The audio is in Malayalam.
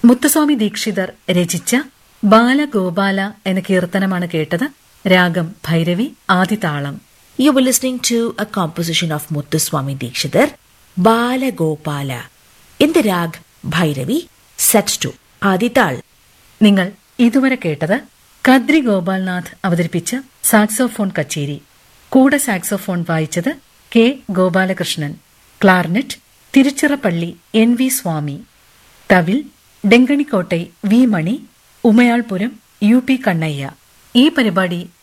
മുത്തുസ്വാമി ദീക്ഷിതർ രചിച്ച ബാലഗോപാല എന്ന കീർത്തനമാണ് കേട്ടത് രാഗം Bhairavi ആദിതാളം You were listening to a composition of Muthuswami Dikshidhar, Bala Gopala, in the rag Bhairavi, set to Adital. നിങ്ങൾ ഇതുവരെ കേട്ടത് കദ്രി ഗോപാൽനാഥ് അവതരിപ്പിച്ച സാക്സോഫോൺ കച്ചേരി കൂടെ സാക്സോഫോൺ വായിച്ചത് K Gopalakrishnan clarinet Tiruchirappalli N V Swami തവിൽ Denkanikottai V Mani Umayalpuram U P Kannaiah ഈ പരിപാടി